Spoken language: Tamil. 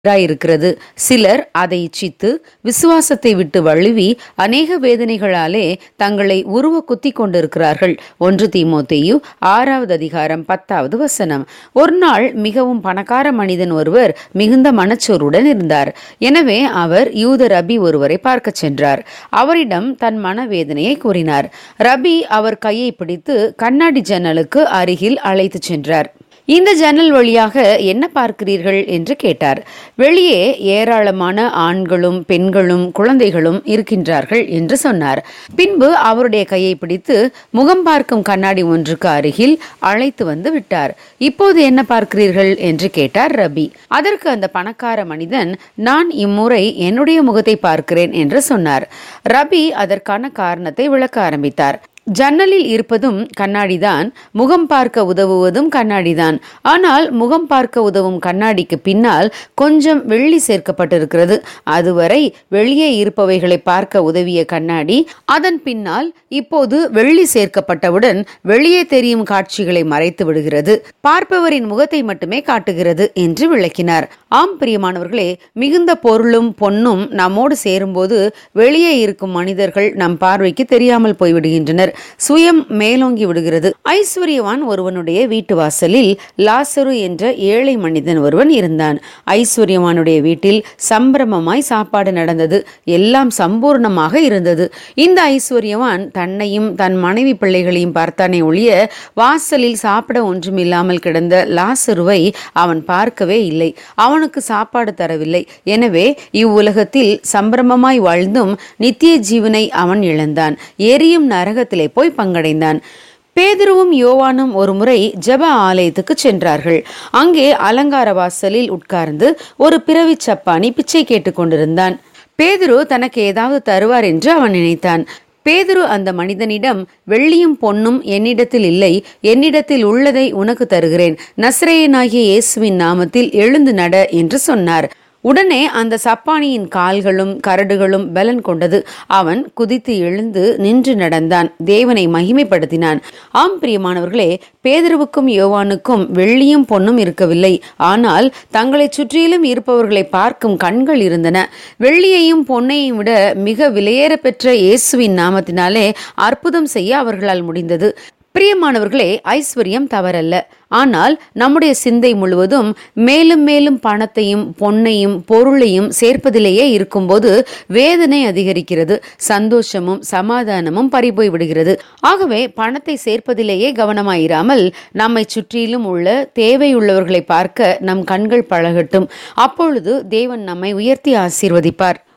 இருக்கிறது சிலர் அதை இச்சித்து விசுவாசத்தை விட்டு வழுவி அநேக வேதனைகளாலே தங்களை உருவ குத்திக் கொண்டிருக்கிறார்கள் ஒன்று தீமோத்தேயு ஆறாவது அதிகாரம் பத்தாவது வசனம் ஒரு நாள் மிகவும் பணக்கார மனிதன் ஒருவர் மிகுந்த மனச்சோருடன் இருந்தார் எனவே அவர் யூத ரபி ஒருவரை பார்க்கச் சென்றார் அவரிடம் தன் மனவேதனையை கூறினார் ரபி அவர் கையை பிடித்து கண்ணாடி ஜன்னலுக்கு அருகில் அழைத்துச் சென்றார் இந்த ஜன்னல் வழியாக என்ன பார்க்கிறீர்கள் என்று கேட்டார் வெளியே ஏராளமான ஆண்களும் பெண்களும் குழந்தைகளும் இருக்கின்றார்கள் என்று சொன்னார் பின்பு அவருடைய கையை பிடித்து முகம் பார்க்கும் கண்ணாடி ஒன்றுக்கு அருகில் அழைத்து வந்து விட்டார் இப்போது என்ன பார்க்கிறீர்கள் என்று கேட்டார் ரபி அதற்கு அந்த பணக்கார மனிதன் நான் இம்முறை என்னுடைய முகத்தை பார்க்கிறேன் என்று சொன்னார் ரபி அதற்கான காரணத்தை விளக்க ஆரம்பித்தார் ஜன்னலில் இருப்பதும் கண்ணாடிதான் முகம் பார்க்க உதவுவதும் கண்ணாடிதான் ஆனால் முகம் பார்க்க உதவும் கண்ணாடிக்கு பின்னால் கொஞ்சம் வெள்ளி சேர்க்கப்பட்டிருக்கிறது அதுவரை வெளியே இருப்பவைகளை பார்க்க உதவிய கண்ணாடி அதன் பின்னால் இப்போது வெள்ளி சேர்க்கப்பட்டவுடன் வெளியே தெரியும் காட்சிகளை மறைத்து விடுகிறது பார்ப்பவரின் முகத்தை மட்டுமே காட்டுகிறது என்று விளக்கினார் ஆம் பிரியமானவர்களே மிகுந்த பொருளும் பொன்னும் நம்மோடு சேரும்போது வெளியே இருக்கும் மனிதர்கள் நம் பார்வைக்கு தெரியாமல் போய்விடுகின்றனர் சுயம் மேலோங்கி விடுகிறது ஐஸ்வர்யவான் ஒருவனுடைய வீட்டு வாசலில் லாசரு என்ற ஏழை மனிதன் ஒருவன் இருந்தான் ஐஸ்வர்யவானுடைய வீட்டில் சம்பிரமமாய் சாப்பாடு நடந்தது எல்லாம் சம்பூர்ணமாக இருந்தது இந்த ஐஸ்வர்யவான் தன்னையும் தன் மனைவி பிள்ளைகளையும் பார்த்தானே ஒழிய வாசலில் சாப்பிட ஒன்றுமில்லாமல் கிடந்த லாசருவை அவன் பார்க்கவே இல்லை அவனுக்கு சாப்பாடு தரவில்லை எனவே இவ்வுலகத்தில் சம்பிரமமாய் வாழ்ந்தும் நித்திய ஜீவனை அவன் இழந்தான் எரியும் நரகத்திலே போய் பங்கடைந்தான் பேதுருவும் யோவானும் ஒரு முறை ஜெப ஆலயத்துக்கு சென்றார்கள் அங்கே அலங்கார வாசலில் உட்கார்ந்து ஒரு பிறவி சப்பானி பிச்சை கேட்டுக்கொண்டிருந்தான் பேதுரு தனக்கு ஏதாவது தருவார் என்று அவன் நினைத்தான் பேதுரு அந்த மனிதனிடம் வெள்ளியும் பொன்னும் என்னிடத்தில் இல்லை என்னிடத்தில் உள்ளதை உனக்கு தருகிறேன் நஸ்ரேயனாகிய இயேசுவின் நாமத்தில் எழுந்து நட என்று சொன்னார் உடனே அந்த சப்பானியின் கால்களும் கரடுகளும் பலன் கொண்டது அவன் குதித்து எழுந்து நின்று நடந்தான் தேவனை மகிமைப்படுத்தினான் ஆம் பிரியமானவர்களே பேதருவுக்கும் யோவானுக்கும் வெள்ளியும் பொன்னும் இருக்கவில்லை ஆனால் தங்களை சுற்றிலும் இருப்பவர்களை பார்க்கும் கண்கள் இருந்தன வெள்ளியையும் பொன்னையும் விட மிக விலையேற பெற்ற இயேசுவின் நாமத்தினாலே அற்புதம் செய்ய அவர்களால் முடிந்தது பிரியமானவர்களே ஐஸ்வர்யம் தவறல்ல ஆனால் நம்முடைய சிந்தை முழுவதும் மேலும் மேலும் பணத்தையும் பொன்னையும் பொருளையும் சேர்ப்பதிலேயே இருக்கும்போது வேதனை அதிகரிக்கிறது சந்தோஷமும் சமாதானமும் பறிபோய் விடுகிறது ஆகவே பணத்தை சேர்ப்பதிலேயே கவனமாயிராமல் நம்மை சுற்றிலும் உள்ள தேவையுள்ளவர்களை பார்க்க நம் கண்கள் பழகட்டும் அப்பொழுது தேவன் நம்மை உயர்த்தி ஆசீர்வதிப்பார்